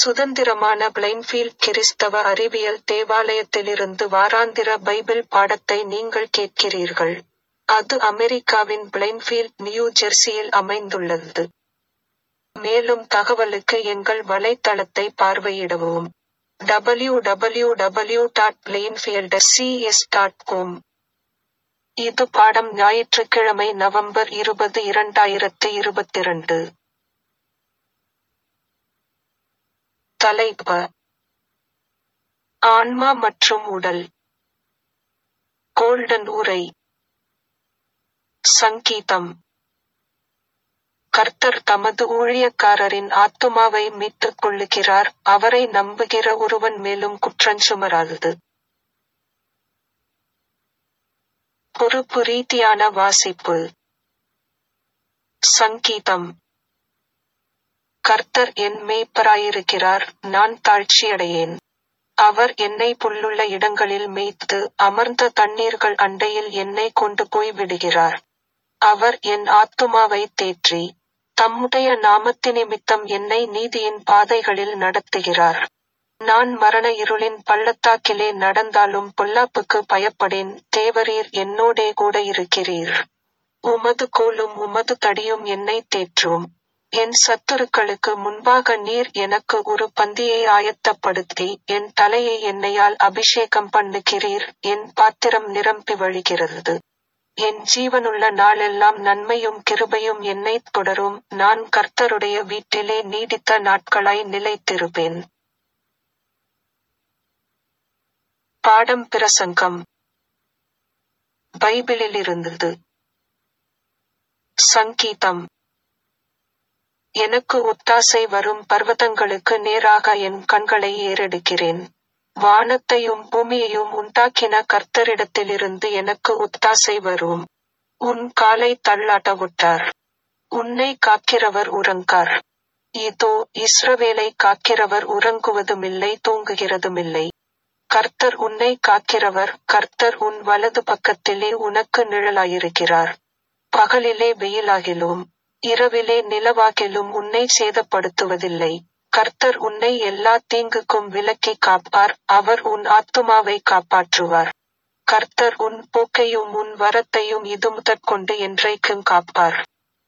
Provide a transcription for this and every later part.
சுதந்திரமான பிளைன்ஃபீல்ட் கிறிஸ்தவ அறிவியல் தேவாலயத்திலிருந்து வாராந்திர பைபிள் பாடத்தை நீங்கள் கேட்கிறீர்கள். அது அமெரிக்காவின் பிளைன்ஃபீல்ட் நியூ ஜெர்சியில் அமைந்துள்ளது. மேலும் தகவலுக்கு எங்கள் வலைத்தளத்தை பார்வையிடவும். www.plainfieldcs.com இது பாடம் ஞாயிற்றுக்கிழமை நவம்பர் இருபது இரண்டாயிரத்து இருபத்திரண்டு. தலைப்ப ஆன்மா மற்றும் உடல் கோல்டன் உரை சங்கீதம் கர்த்தர் தமது ஊழியக்காரரின் ஆத்துமாவை மீட்டுக் கொள்ளுகிறார் அவரை நம்புகிற ஒருவன் மேலும் குற்றஞ்சுமராதது. பொறுப்பு ரீதியான வாசிப்பு சங்கீதம் கர்த்தர் என் மேய்ப்பராயிருக்கிறார் நான் தாழ்ச்சியடையேன். அவர் என்னை புல்லுள்ள இடங்களில் மேய்த்து அமர்ந்த தண்ணீர்கள் அண்டையில் என்னை கொண்டு போய் விடுகிறார். அவர் என் ஆத்துமாவை தேற்றி தம்முடைய நாமத்தினிமித்தம் என்னை நீதியின் பாதைகளில் நடத்துகிறார். நான் மரண இருளின் பள்ளத்தாக்கிலே நடந்தாலும் பொல்லாப்புக்கு பயப்படேன் தேவரீர் என்னோடே கூட இருக்கிறீர். உமது கோலும் உமது தடியும் என்னை தேற்றும். என் சத்துருக்களுக்கு முன்பாக நீர் எனக்கு ஒரு பந்தியை ஆயத்தப்படுத்தி என் தலையை எண்ணெயால் அபிஷேகம் பண்ணுகிறீர் என் பாத்திரம் நிரம்பி வழிகிறது. என் ஜீவனுள்ள நாளெல்லாம் நன்மையும் கிருபையும் என்னைத் தொடரும் நான் கர்த்தருடைய வீட்டிலே நீடித்த நாட்களாய் நிலைத்திருப்பேன். பாடம் பிரசங்கம் பைபிளிலிருந்தது சங்கீதம் எனக்கு ஒத்தாசை வரும் பர்வதங்களுக்கு நேராக என் கண்களை ஏறெடுக்கிறேன். வானத்தையும் பூமியையும் உண்டாக்கின கர்த்தரிடத்திலிருந்து எனக்கு ஒத்தாசை வரும். உன் காலை தள்ளாட்டவிட்டார். உன்னை காக்கிறவர் உறங்கார். இதோ இஸ்ரவேலை காக்கிறவர் உறங்குவதுமில்லை தூங்குகிறதுமில்லை. கர்த்தர் உன்னை காக்கிறவர் கர்த்தர் உன் வலது பக்கத்திலே உனக்கு நிழலாயிருக்கிறார். பகலிலே வெயிலாகிலும் இரவிலே நிலவாகிலும் உன்னை சேதப்படுத்துவதில்லை. கர்த்தர் உன்னை எல்லா தீங்குக்கும் விலக்கி காப்பார் அவர் உன் ஆத்துமாவை காப்பாற்றுவார். கர்த்தர் உன் போக்கையும் உன் வரத்தையும் இதுமுதற்கொண்டு என்றைக்கும் காப்பார்.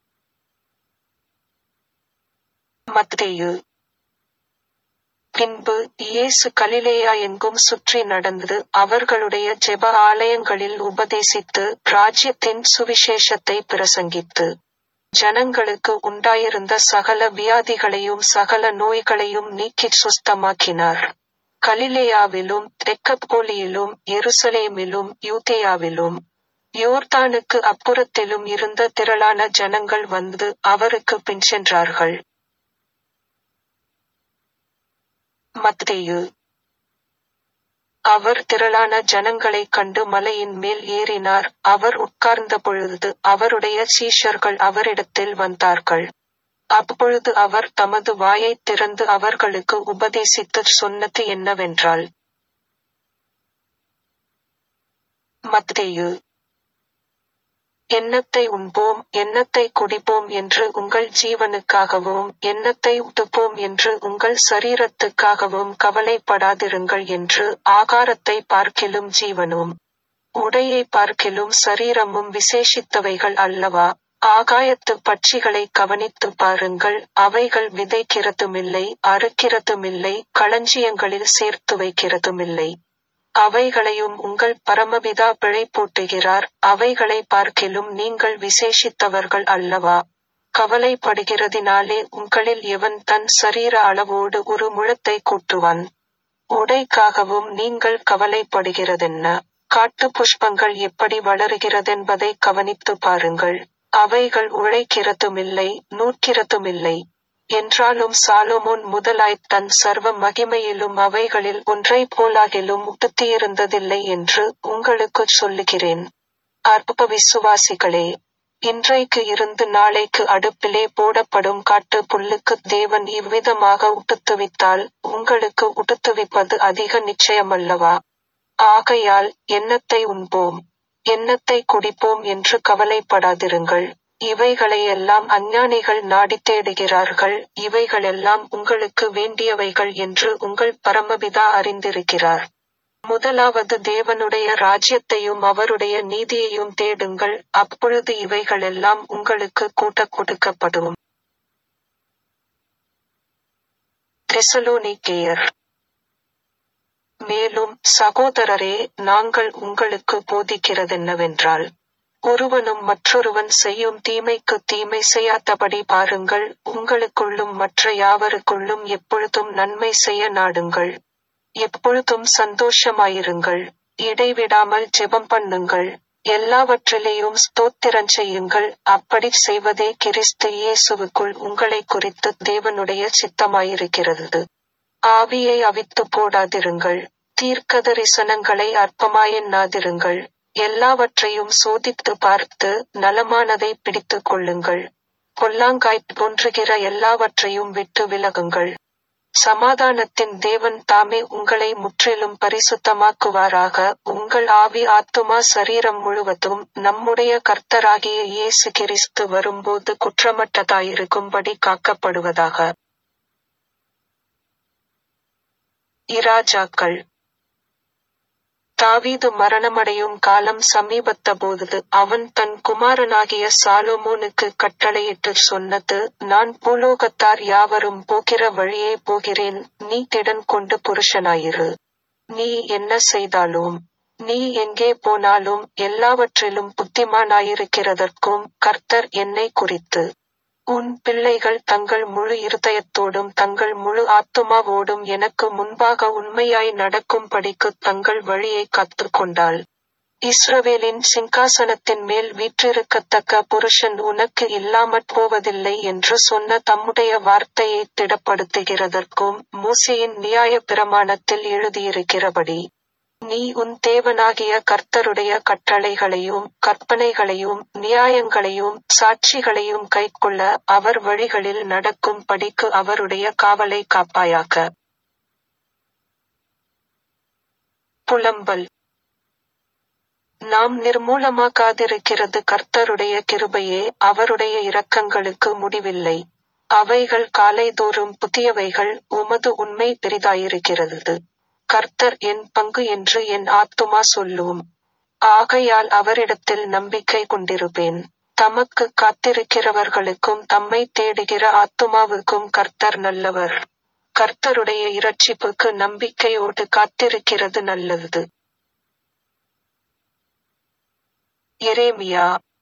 மத்தேயு பின்பு இயேசு கலிலேயா எங்கும் சுற்றி நடந்து அவர்களுடைய ஜெப ஆலயங்களில் உபதேசித்து ராஜ்யத்தின் சுவிசேஷத்தை பிரசங்கித்து ஜனங்களுக்கு உண்டாயிருந்த சகல வியாதிகளையும் சகல நோய்களையும் நீக்கிச் சுஸ்தமாக்கினார். கலிலேயாவிலும் தெக்கப்போலியிலும் எருசலேமிலும் யூதேயாவிலும் யோர்தானுக்கு அப்புறத்திலும் இருந்த திரளான ஜனங்கள் வந்து அவருக்கு பின்சென்றார்கள். மத்தேயு அவர் திரளான ஜனங்களைக் கண்டு மலையின் மேல் ஏறினார் அவர் உட்கார்ந்தபொழுது அவருடைய சீஷர்கள் அவரிடத்தில் வந்தார்கள். அப்பொழுது அவர் தமது வாயைத் திறந்து அவர்களுக்கு உபதேசித்துச் சொன்னது என்னவென்றால் மத்தேயு என்னத்தை உண்போம் என்னத்தை குடிப்போம் என்று உங்கள் ஜீவனுக்காகவும் என்னத்தை உடுப்போம் என்று உங்கள் சரீரத்துக்காகவும் கவலைப்படாதிருங்கள் என்று ஆகாரத்தை பார்க்கிலும் ஜீவனும் உடையை பார்க்கிலும் சரீரமும் விசேஷித்தவைகள் அல்லவா ஆகாயத்துப் பட்சிகளைக் கவனித்துப் பாருங்கள் அவைகள் விதைக்கிறதுமில்லை அறுக்கிறதுமில்லை களஞ்சியங்களில் சேர்த்து வைக்கிறதுமில்லை. அவைகளையும் உங்கள் பரமபிதா பிழைப்பூட்டுகிறார் அவைகளை பார்க்கிலும் நீங்கள் விசேஷித்தவர்கள் அல்லவா கவலைப்படுகிறதினாலே உங்களில் எவன் தன் சரீர அளவோடு ஒரு முழத்தை கூட்டுவான் உடைக்காகவும் நீங்கள் கவலைப்படுகிறதென்ன காட்டு புஷ்பங்கள் எப்படி வளருகிறதென்பதை கவனித்துப் பாருங்கள் அவைகள் உழைக்கிறதுமில்லை நூற்கிறதுமில்லை என்றாலும் சாலோமோன் முதலாய்த் தன் சர்வ மகிமையிலும் அவைகளில் ஒன்றைப் போலாகிலும் உடுத்தியிருந்ததில்லை என்று உங்களுக்குச் சொல்லுகிறேன். அற்ப விசுவாசிகளே இன்றைக்கு இருந்து நாளைக்கு அடுப்பிலே போடப்படும் காட்டுப் புல்லுக்குத் தேவன் இவ்விதமாக உடுத்துவித்தால் உங்களுக்கு உடுத்துவிப்பது அதிக நிச்சயமல்லவா? ஆகையால் என்னத்தை உண்போம் என்னத்தை குடிப்போம் என்று கவலைப்படாதிருங்கள் இவைகளையெல்லாம் அஞ்ஞானிகள் நாடித் தேடுகிறார்கள் இவைகளெல்லாம் உங்களுக்கு வேண்டியவைகள் என்று உங்கள் பரமபிதா அறிந்திருக்கிறார் முதலாவது தேவனுடைய ராஜ்யத்தையும் அவருடைய நீதியையும் தேடுங்கள் அப்பொழுது இவைகளெல்லாம் உங்களுக்கு கூட்டக் கொடுக்கப்படும் தெசலோனிக்கேயர் மேலும் சகோதரரே நாங்கள் உங்களுக்கு போதிக்கிறதென்னவென்றால் ஒருவனும் மற்றொருவன் செய்யும் தீமைக்கு தீமை செய்யாதபடி பாருங்கள் உங்களுக்குள்ளும் மற்ற யாவருக்குள்ளும் எப்பொழுதும் நன்மை செய்ய நாடுங்கள் எப்பொழுதும் சந்தோஷமாயிருங்கள் இடைவிடாமல் ஜெபம் பண்ணுங்கள் எல்லாவற்றிலேயும் ஸ்தோத்திரம் செய்யுங்கள் அப்படி செய்வதே கிறிஸ்து இயேசுவுக்குள் உங்களை குறித்து தேவனுடைய சித்தமாயிருக்கிறது ஆவியை அவித்து போடாதிருங்கள் தீர்க்கதரிசனங்களை அற்பமாயெண்ணாதிருங்கள் எல்லாவற்றையும் சோதித்து பார்த்து நலமானதை பிடித்துக் கொள்ளுங்கள் பொல்லாங்காய்த் தோன்றுகிற எல்லாவற்றையும் விட்டு விலகுங்கள் சமாதானத்தின் தேவன் தாமே உங்களை முற்றிலும் பரிசுத்தமாக்குவாராக உங்கள் ஆவி ஆத்துமா சரீரம் முழுவதும் நம்முடைய கர்த்தராகிய இயேசு கிறிஸ்து வரும்போது குற்றமற்றதாயிருக்கும்படி காக்கப்படுவதாக இராஜாக்கள் தாவீது மரணமடையும் காலம் சமீபத்தபோது அவன் தன் குமாரனாகிய சாலோமோனுக்கு கட்டளையிட்டு சொன்னது நான் பூலோகத்தார் யாவரும் போகிற வழியே போகிறேன் நீ திடன் கொண்டு புருஷனாயிரு நீ என்ன செய்தாலும் நீ எங்கே போனாலும் எல்லாவற்றிலும் புத்திமானாயிருக்கிறதற்கும் கர்த்தர் என்னை குறித்து உன் பிள்ளைகள் தங்கள் முழு இருதயத்தோடும் தங்கள் முழு ஆத்துமாவோடும் எனக்கு முன்பாக உண்மையாய் நடக்கும்படிக்கு தங்கள் வழியை கற்றுக்கொண்டாள் இஸ்ரவேலின் சிங்காசனத்தின் மேல் வீற்றிருக்கத்தக்க புருஷன் உனக்கு இல்லாமற் போவதில்லை என்று சொன்ன தம்முடைய வார்த்தையை திடப்படுத்துகிறதற்கும் மூசையின் நியாய பிரமாணத்தில் எழுதியிருக்கிறபடி நீ உன் தேவனாகிய கர்த்தருடைய கட்டளைகளையும் கற்பனைகளையும் நியாயங்களையும் சாட்சிகளையும் கைக்கொள்ள அவர் வழிகளில் நடக்கும் படிக்கு அவருடைய காவலை காப்பாயாக புலம்பல் நாம் நிர்மூலமாக்காதிருக்கிறது கர்த்தருடைய கிருபையே அவருடைய இரக்கங்களுக்கு முடிவில்லை அவைகள் காலைதோறும் புதியவைகள் உமது உண்மை பெரிதாயிருக்கிறது கர்த்தர் என் பங்கு என்று என் ஆத்துமா சொல்லும் ஆகையால் அவரிடத்தில் நம்பிக்கை கொண்டிருப்பேன் தமக்கு காத்திருக்கிறவர்களுக்கும் தம்மை தேடுகிற ஆத்துமாவுக்கும் கர்த்தர் நல்லவர் கர்த்தருடைய இரட்சிப்புக்கு நம்பிக்கையோடு காத்திருக்கிறது நல்லது எரேமியா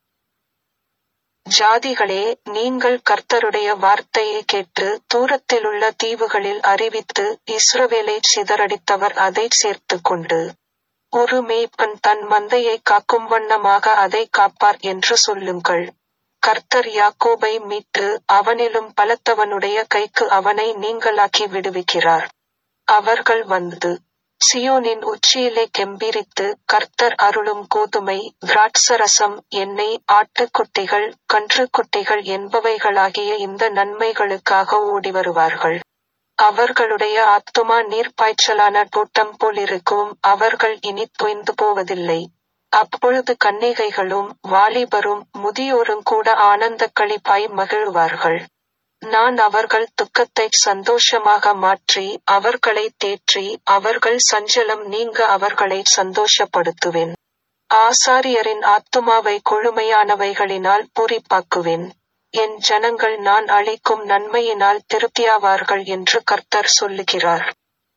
ஜாதிகளே நீங்கள் கர்த்தருடைய வார்த்தையை கேட்டு தூரத்திலுள்ள தீவுகளில் அறிவித்து இஸ்ரவேலை சிதறடித்தவர் அதை சேர்த்து கொண்டு ஒரு மேய்ப்பன் தன் மந்தையை காக்கும் வண்ணமாக அதை காப்பார் என்று சொல்லுங்கள் கர்த்தர் யாக்கோபை மீட்டு அவனிலும் பலத்தவனுடைய கைக்கு அவனை நீங்களாக்கி விடுவிக்கிறார் அவர்கள் வந்து சியோனின் உச்சியிலே கெம்பீரித்து கர்த்தர் அருளும் கோதுமை திராட்சரசம் எண்ணெய் ஆட்டுக்குட்டிகள் கன்றுக்குட்டிகள் என்பவைகளாகிய இந்த நன்மைகளுக்காக ஓடி வருவார்கள் அவர்களுடைய ஆத்துமா நீர்ப்பாய்ச்சலான தோட்டம் போலிருக்கும் அவர்கள் இனி தொய்ந்து போவதில்லை அப்பொழுது கன்னிகைகளும் வாலிபரும் முதியோரும் கூட ஆனந்த களிப்பாய் மகிழ்வார்கள் நான் அவர்கள் துக்கத்தை சந்தோஷமாக மாற்றி அவர்களை தேற்றி அவர்கள் சஞ்சலம் நீங்க அவர்களை சந்தோஷப்படுத்துவேன் ஆசாரியரின் ஆத்துமாவை கொழுமையானவைகளினால் பூரிப்பாக்குவேன் என் ஜனங்கள் நான் அளிக்கும் நன்மையினால் திருப்தியாவார்கள் என்று கர்த்தர் சொல்லுகிறார்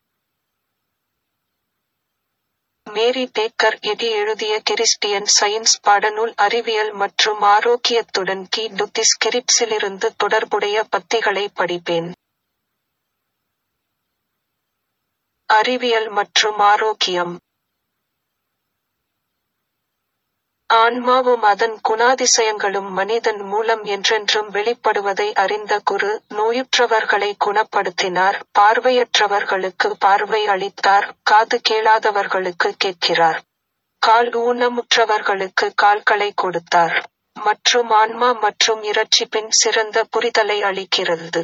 மேரி பேக்கர் எடி எழுதிய கிறிஸ்டியன் சயின்ஸ் பாடநூல் அறிவியல் மற்றும் ஆரோக்கியத்துடன் கி டுத்தி ஸ்கிரிப்ஸிலிருந்து தொடர்புடைய பத்திகளை படிப்பேன் அறிவியல் மற்றும் ஆரோக்கியம் ஆன்மாவும் அதன் குணாதிசயங்களும் மனிதன் மூலம் என்றென்றும் வெளிப்படுவதை அறிந்த குரு நோயுற்றவர்களை குணப்படுத்தினார் பார்வையற்றவர்களுக்கு பார்வை அளித்தார் காது கேளாதவர்களுக்கு கேட்கிறார் கால் ஊனமுற்றவர்களுக்கு கால்களை கொடுத்தார் மற்றும் ஆன்மா மற்றும் இரட்சிப்பின் சிறந்த புரிதலை அளிக்கிறது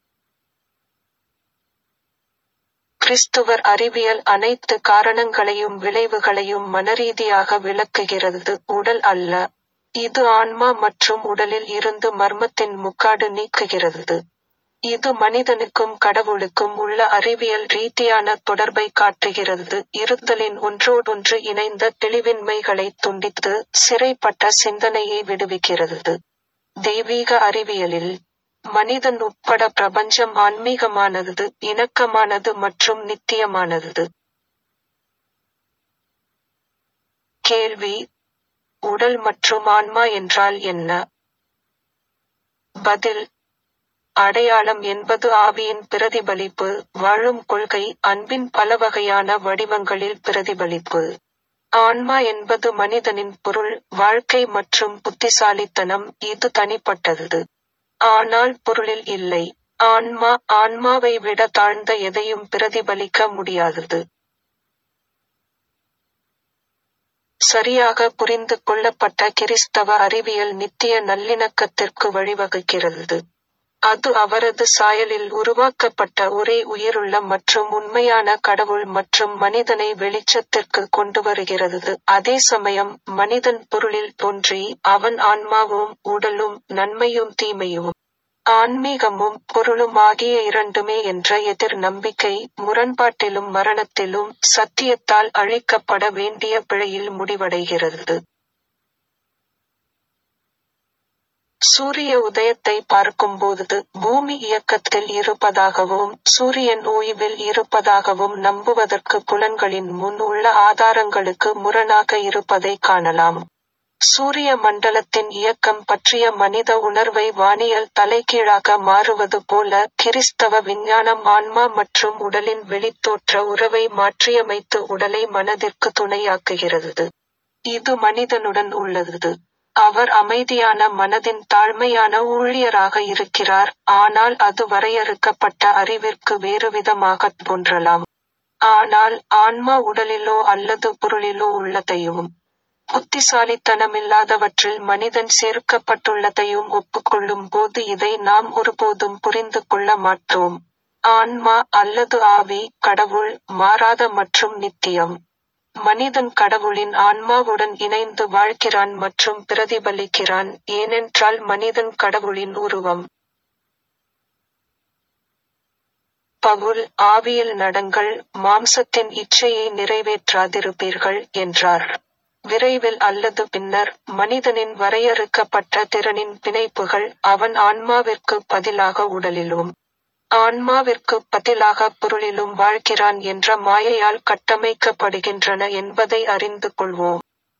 கிறிஸ்துவர் அறிவியல் அனைத்து காரணங்களையும் விளைவுகளையும் மனரீதியாக விளக்குகிறது உடல் அல்ல இது ஆன்மா மற்றும் உடலில் இருந்து மர்மத்தின் முக்காடு நீக்குகிறது இது மனிதனுக்கும் கடவுளுக்கும் உள்ள அறிவியல் ரீதியான தொடர்பை காட்டுகிறது இருத்தலின் ஒன்றோடொன்று இணைந்த தெளிவின்மைகளை துண்டித்து சிறைப்பட்ட சிந்தனையை விடுவிக்கிறது தெய்வீக அறிவியலில் மனிதன் உட்பட பிரபஞ்சம் ஆன்மீகமானது இணக்கமானது மற்றும் நித்தியமானது கேள்வி உடல் மற்றும் ஆன்மா என்றால் என்ன பதில் அடையாளம் என்பது ஆவியின் பிரதிபலிப்பு வாழும் கொள்கை அன்பின் பல வகையான வடிவங்களில் பிரதிபலிப்பு ஆன்மா என்பது மனிதனின் பொருள் வாழ்க்கை மற்றும் புத்திசாலித்தனம் இது தனிப்பட்டது ஆனால் பொருளில் இல்லை ஆன்மா ஆன்மாவை விட தாழ்ந்த எதையும் பிரதிபலிக்க முடியாதது சரியாக புரிந்து கொள்ளப்பட்ட கிறிஸ்தவ அறிவியல் நித்திய நல்லிணக்கத்திற்கு வழிவகுக்கிறது அது அவரது சாயலில் உருவாக்கப்பட்ட ஒரே உயிருள்ள மற்றும் உண்மையான கடவுள் மற்றும் மனிதனை வெளிச்சத்திற்கு கொண்டு வருகிறது அதே சமயம் மனிதன் பொருளில் தோன்றி அவன் ஆன்மாவும் உடலும் நன்மையும் தீமையும் ஆன்மீகமும் பொருளும் ஆகிய இரண்டுமே என்ற எதிர் நம்பிக்கை முரண்பாட்டிலும் மரணத்திலும் சத்தியத்தால் அழிக்கப்பட வேண்டிய பிழையில் முடிவடைகிறது சூரிய உதயத்தை பார்க்கும்போது பூமி இயக்கத்தில் இருப்பதாகவும் சூரியன் ஓய்வில் இருப்பதாகவும் நம்புவதற்கு புலன்களின் முன் உள்ள ஆதாரங்களுக்கு முரணாக இருப்பதை காணலாம் சூரிய மண்டலத்தின் இயக்கம் பற்றிய மனித உணர்வை வானியல் தலைகீழாக மாறுவது போல கிறிஸ்தவ விஞ்ஞானம் ஆன்மா மற்றும் உடலின் வெளித்தோற்ற உறவை மாற்றியமைத்து உடலை மனதிற்கு துணையாக்குகிறது இது மனிதனுடன் உள்ளது அவர் அமைதியான மனதின் தாழ்மையான ஊழியராக இருக்கிறார் ஆனால் அது வரையறுக்கப்பட்ட அறிவிற்கு வேறுவிதமாக தோன்றலாம் ஆனால் ஆன்மா உடலிலோ அல்லது பொருளிலோ உள்ளதையும் புத்திசாலித்தனமில்லாதவற்றில் மனிதன் சேர்க்கப்பட்டுள்ளதையும் ஒப்புக்கொள்ளும் போது இதை நாம் ஒருபோதும் புரிந்து கொள்ள மாட்டோம் ஆன்மா அல்லது ஆவி கடவுள் மாறாத மற்றும் நித்தியம் மனிதன் கடவுளின் ஆன்மாவுடன் இணைந்து வாழ்கிறான் மற்றும் பிரதிபலிக்கிறான் ஏனென்றால் மனிதன் கடவுளின் உருவம் பவுல் ஆவியில் நடங்கள் மாம்சத்தின் இச்சையை நிறைவேற்றாதிருப்பீர்கள் என்றார் விரைவில் அல்லது பின்னர் மனிதனின் வரையறுக்கப்பட்ட திறனின் பிணைப்புகள் அவன் ஆன்மாவிற்கு பதிலாக உடலிலும் ஆன்மாவிற்கு பதிலாக பொருளிலும் வாழ்கிறான் என்ற மாயையால் கட்டமைக்கப்படுகின்றன என்பதை அறிந்து கொள்வோம்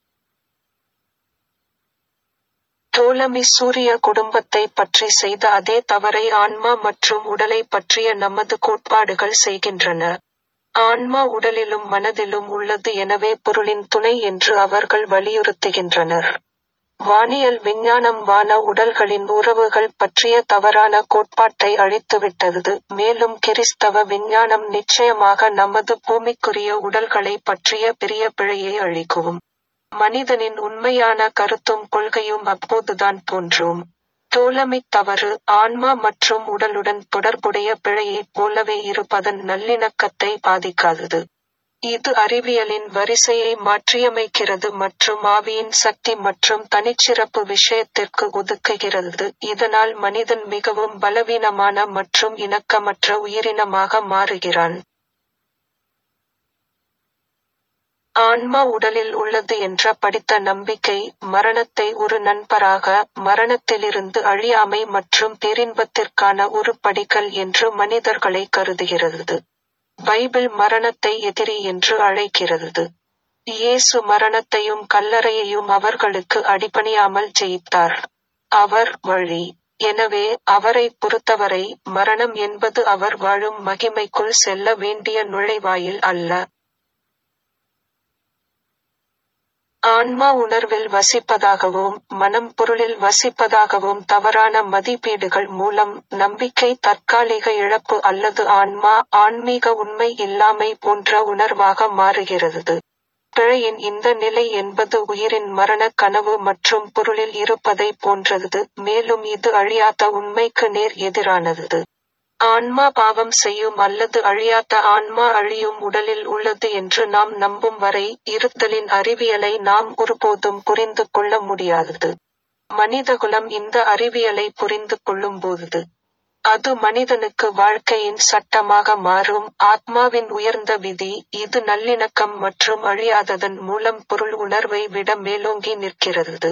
டோலமி சூரிய குடும்பத்தை பற்றி செய்த அதே தவறை ஆன்மா மற்றும் உடலை பற்றிய நமது கோட்பாடுகள் செய்கின்றன ஆன்மா உடலிலும் மனதிலும் உள்ளது எனவே பொருளின் துணை என்று அவர்கள் வலியுறுத்துகின்றனர் வானியல் விஞ்ஞானம் வான உடல்களின் உறவுகள் பற்றிய தவறான கோட்பாட்டை அழித்துவிட்டது மேலும் கிறிஸ்தவ விஞ்ஞானம் நிச்சயமாக நமது பூமிக்குரிய உடல்களை பற்றிய பெரிய பிழையை அழிக்கும் மனிதனின் உண்மையான கருத்தும் கொள்கையும் அப்போதுதான் தோன்றும் தோழமை தவறு ஆன்மா மற்றும் உடலுடன் தொடர்புடைய பிழையைப் போலவே இருப்பதன் நல்லிணக்கத்தை பாதிக்காதது இது அறிவியலின் வரிசையை மாற்றியமைக்கிறது மற்றும் ஆவியின் சக்தி மற்றும் தனிச்சிறப்பு விஷயத்திற்கு ஒதுக்குகிறது இதனால் மனிதன் மிகவும் பலவீனமான மற்றும் இணக்கமற்ற உயிரினமாக மாறுகிறான் ஆன்மா உடலில் உள்ளது என்ற படித்த நம்பிக்கை மரணத்தை ஒரு நண்பராக மரணத்திலிருந்து அழியாமை மற்றும் பேரின்பத்திற்கான ஒரு படிக்கல் என்று மனிதர்களை கருதுகிறது பைபிள் மரணத்தை எதிரி என்று அழைக்கிறது இயேசு மரணத்தையும் கல்லறையையும் அவர்களுக்கு அடிபணியாமல் ஜெயித்தார் அவர் வழி எனவே அவரை பொறுத்தவரை மரணம் என்பது அவர் வாழும் மகிமைக்குள் செல்ல வேண்டிய நுழைவாயில் அல்ல ஆன்மா உணர்வில் வசிப்பதாகவும் மனம் பொருளில் வசிப்பதாகவும் தவறான மதிப்பீடுகள் மூலம் நம்பிக்கை தற்காலிக இழப்பு அல்லது ஆன்மா ஆன்மீக உண்மை இல்லாமை போன்ற உணர்வாக மாறுகிறது பிழையின் இந்த நிலை என்பது உயிரின் மரண கனவு மற்றும் பொருளில் இருப்பதை போன்றது மேலும் இது அழியாத உண்மைக்கு நேர் எதிரானது ஆன்மா பாவம் செய்யும் அல்லது அழியாத ஆன்மா அழியும் உடலில் உள்ளது என்று நாம் நம்பும் வரை இருத்தலின் அறிவியலை நாம் ஒருபோதும் புரிந்து கொள்ள முடியாதது மனிதகுலம் இந்த அறிவியலை புரிந்து கொள்ளும்போது அது மனிதனுக்கு வாழ்க்கையின் சட்டமாக மாறும் ஆத்மாவின் உயர்ந்த விதி இது நல்லிணக்கம் மற்றும் அழியாததன் மூலம் பொருள் உணர்வை விட மேலோங்கி நிற்கிறது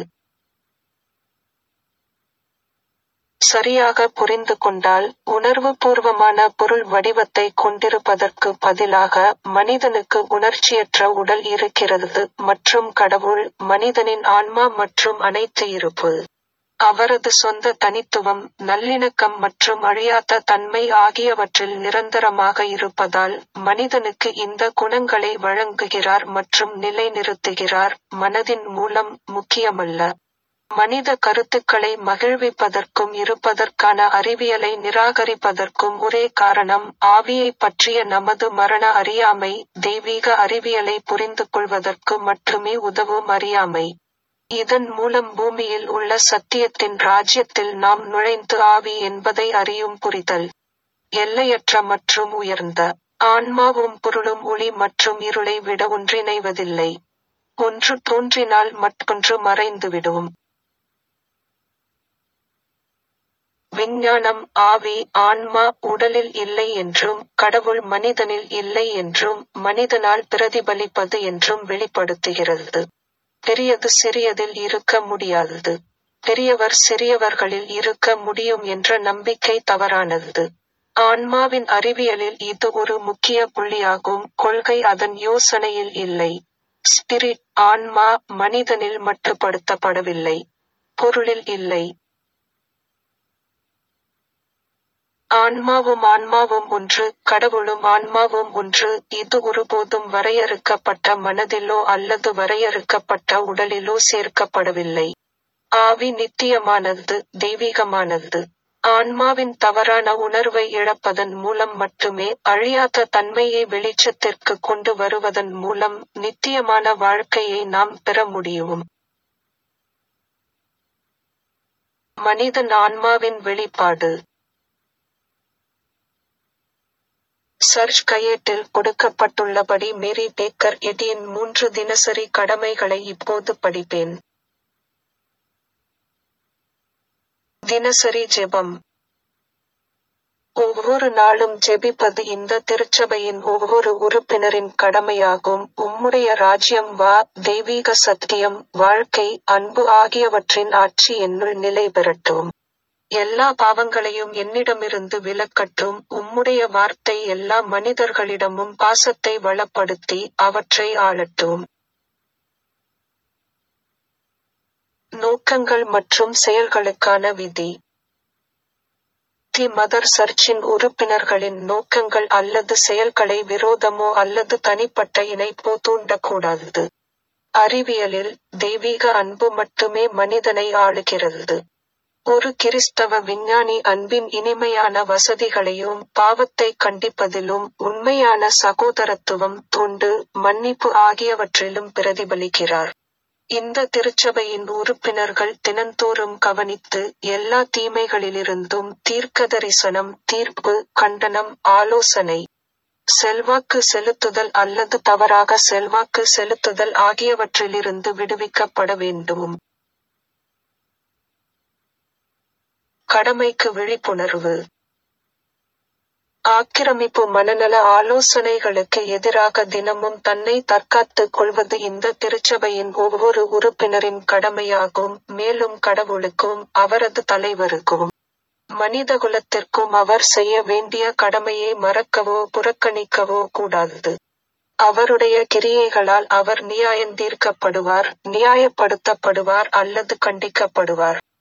சரியாக புரிந்து கொண்டால் உணர்வு பூர்வமான பொருள் வடிவத்தை கொண்டிருப்பதற்கு பதிலாக மனிதனுக்கு உணர்ச்சியற்ற உடல் இருக்கிறது மற்றும் கடவுள் மனிதனின் ஆன்மா மற்றும் அனைத்து இருப்பு அவரது சொந்த தனித்துவம் நல்லிணக்கம் மற்றும் அழியாத தன்மை ஆகியவற்றில் நிரந்தரமாக இருப்பதால் மனிதனுக்கு இந்த குணங்களை வழங்குகிறார் மற்றும் நிலைநிறுத்துகிறார் மனதின் மூலம் முக்கியமல்ல மனித கருத்துக்களை மகிழ்விப்பதற்கும் இருப்பதற்கான அறிவியலை நிராகரிப்பதற்கும் ஒரே காரணம் ஆவியை பற்றிய நமது மரண அறியாமை தெய்வீக அறிவியலை புரிந்து கொள்வதற்கு மட்டுமே உதவும் அறியாமை இதன் மூலம் பூமியில் உள்ள சத்தியத்தின் ராஜ்யத்தில் நாம் நுழைந்து ஆவி என்பதை அறியும் புரிதல் எல்லையற்ற மற்றும் உயர்ந்த ஆன்மாவும் பொருளும் ஒளி மற்றும் இருளை விட ஒன்றிணைவதில்லை ஒன்று தோன்றினால் மற்றொன்று மறைந்துவிடும் விஞ்ஞானம் ஆவி ஆன்மா உடலில் இல்லை என்றும் கடவுள் மனிதனில் இல்லை என்றும் மனிதனால் பிரதிபலிப்பது என்றும் வெளிப்படுத்துகிறது பெரியது சிறியதில் இருக்க முடியாதது பெரியவர் சிறியவர்களில் இருக்க முடியும் என்ற நம்பிக்கை தவறானது ஆன்மாவின் அறிவியலில் இது ஒரு முக்கிய புள்ளியாகும் கொள்கை அதன் யோசனையில் இல்லை ஸ்பிரிட் ஆன்மா மனிதனில் மட்டுப்படுத்தப்படவில்லை பொருளில் இல்லை ஆன்மாவும் ஆன்மாவும் ஒன்று கடவுளும் ஆன்மாவும் ஒன்று இது ஒருபோதும் வரையறுக்கப்பட்ட மனதிலோ அல்லது வரையறுக்கப்பட்ட உடலிலோ சேர்க்கப்படவில்லை ஆவி நித்தியமானது தெய்வீகமானது ஆன்மாவின் தவறான உணர்வை இழப்பதன் மூலம் மட்டுமே அழியாத தன்மையை வெளிச்சத்திற்கு கொண்டு வருவதன் மூலம் நித்தியமான வாழ்க்கையை நாம் பெற முடியும் மனிதன் ஆன்மாவின் வெளிப்பாடு சர்ச் கையேட்டில் கொடுக்கப்பட்டுள்ளபடி மேரி பேக்கர் எடியின் மூன்று தினசரி கடமைகளை இப்போது படிப்பேன் தினசரி ஜெபம் ஒவ்வொரு நாளும் ஜெபிப்பது இந்த திருச்சபையின் ஒவ்வொரு உறுப்பினரின் கடமையாகும் உம்முடைய ராஜ்யம் வா தெய்வீக சத்தியம் வாழ்க்கை அன்பு ஆகியவற்றின் ஆட்சி என்னுள் நிலை பெறட்டும் எல்லா பாவங்களையும் என்னிடமிருந்து விலக்கட்டும் உம்முடைய வார்த்தை எல்லா மனிதர்களிடமும் பாசத்தை வளப்படுத்தி அவற்றை ஆளட்டும் நோக்கங்கள் மற்றும் செயல்களுக்கான விதி தி மதர் சர்ச்சின் உறுப்பினர்களின் நோக்கங்கள் அல்லது செயல்களை விரோதமோ அல்லது தனிப்பட்ட இணைப்போ தூண்டக்கூடாது அறிவியலில் தெய்வீக அன்பு மட்டுமே மனிதனை ஆளுகிறது ஒரு கிறிஸ்தவ விஞ்ஞானி அன்பின் இனிமையான வசதிகளையும் பாவத்தை கண்டிப்பதிலும் உண்மையான சகோதரத்துவம் தொண்டு மன்னிப்பு ஆகியவற்றிலும் பிரதிபலிக்கிறார் இந்த திருச்சபையின் உறுப்பினர்கள் தினந்தோறும் கவனித்து எல்லா தீமைகளிலிருந்தும் தீர்க்கதரிசனம் தீர்ப்பு கண்டனம் ஆலோசனை செல்வாக்கு செலுத்துதல் அல்லது தவறாக செல்வாக்கு செலுத்துதல் ஆகியவற்றிலிருந்து விடுவிக்கப்பட வேண்டும் கடமைக்கு விழிப்புணர்வு ஆக்கிரமிப்பு மனநல ஆலோசனைகளுக்கு எதிராக தினமும் தன்னை தற்காத்துக் கொள்வது இந்த திருச்சபையின் ஒவ்வொரு உறுப்பினரின் கடமையாகும் மேலும் கடவுளுக்கும் அவரது தலைவருக்கும் மனிதகுலத்திற்கும் அவர் செய்ய வேண்டிய கடமையை மறக்கவோ புறக்கணிக்கவோ கூடாது அவருடைய கிரியைகளால் அவர் நியாயந்தீர்க்கப்படுவார் நியாயப்படுத்தப்படுவார் அல்லது கண்டிக்கப்படுவார்